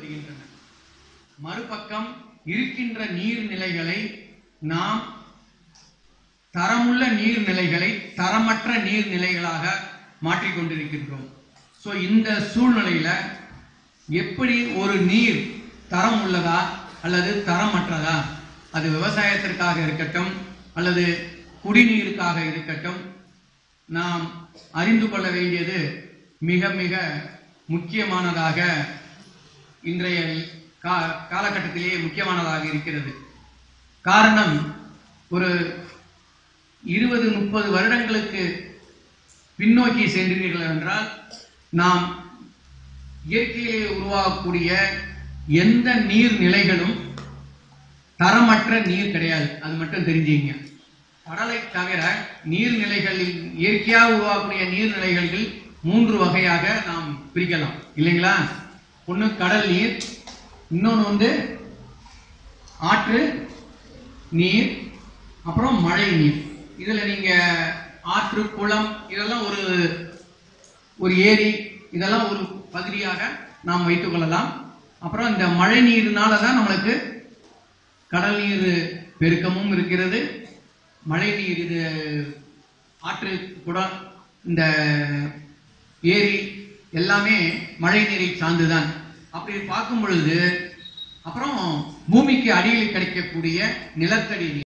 வருகின்றன மறுபக்கம் இருக்கின்ற நீர்நிலைகளை நாம் தரமுள்ள நீர்நிலைகளை தரமற்ற நீர்நிலைகளாக மாற்றிக் கொண்டிருக்கின்றோம் ஸோ இந்த சூழ்நிலையில எப்படி ஒரு நீர் தரம் உள்ளதா அல்லது தரமற்றதா அது விவசாயத்திற்காக இருக்கட்டும் அல்லது குடிநீருக்காக இருக்கட்டும் நாம் அறிந்து கொள்ள வேண்டியது மிக மிக முக்கியமானதாக இன்றைய கா காலகட்டத்திலேயே முக்கியமானதாக இருக்கிறது காரணம் ஒரு இருபது முப்பது வருடங்களுக்கு பின்னோக்கி சென்றீர்கள் என்றால் நாம் இயற்கையிலே உருவாகக்கூடிய எந்த நீர்நிலைகளும் தரமற்ற நீர் கிடையாது அது மட்டும் தெரிஞ்சுங்க கடலை தவிர நீர்நிலைகளில் இயற்கையாக உருவாகக்கூடிய நீர்நிலைகள் மூன்று வகையாக நாம் பிரிக்கலாம் இல்லைங்களா ஒன்று கடல் நீர் இன்னொன்று வந்து ஆற்று நீர் அப்புறம் மழை நீர் இதுல நீங்க ஆற்று குளம் இதெல்லாம் ஒரு ஒரு ஏரி இதெல்லாம் ஒரு பகுதியாக நாம் வைத்துக் கொள்ளலாம் அப்புறம் இந்த மழை நீர்னால தான் நம்மளுக்கு கடல் நீர் பெருக்கமும் இருக்கிறது மழை நீர் இது ஆற்று குடம் இந்த ஏரி எல்லாமே மழை நீரை சார்ந்துதான் அப்படி பார்க்கும் பொழுது அப்புறம் பூமிக்கு அடியில் கிடைக்கக்கூடிய நிலத்தடி நீர்